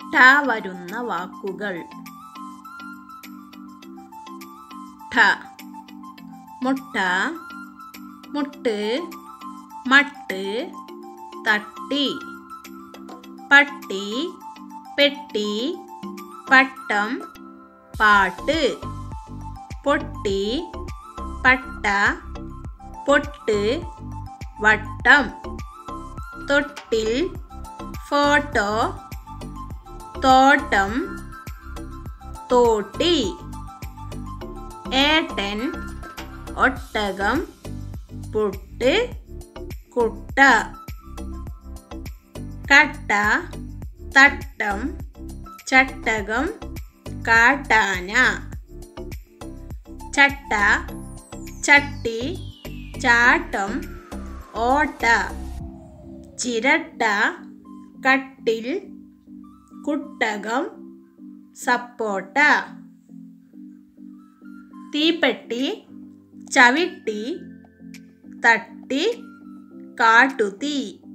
ഠ വരുന്ന വാക്കുകൾ ഠ മുട്ട മുട്ട് മട്ട് തട്ടി പട്ടി പെട്ടി പട്ടം പാട്ട് പൊട്ടി പട്ട പൊട്ട് വട്ടം തൊട്ടിൽ ഫോട്ടോ തോട്ടം തോട്ടി ഏട്ടൻ ഒട്ടകം പുട്ട് കുട്ട കട്ട തട്ടം ചട്ടകം കാട്ടാന ചട്ട ചട്ടി ചാട്ടം ഓട്ട ചിരട്ട കട്ടിൽ കുട്ടകം സപ്പോട്ട തീപ്പെട്ടി ചവിട്ടി തട്ടി കാട്ടുതീ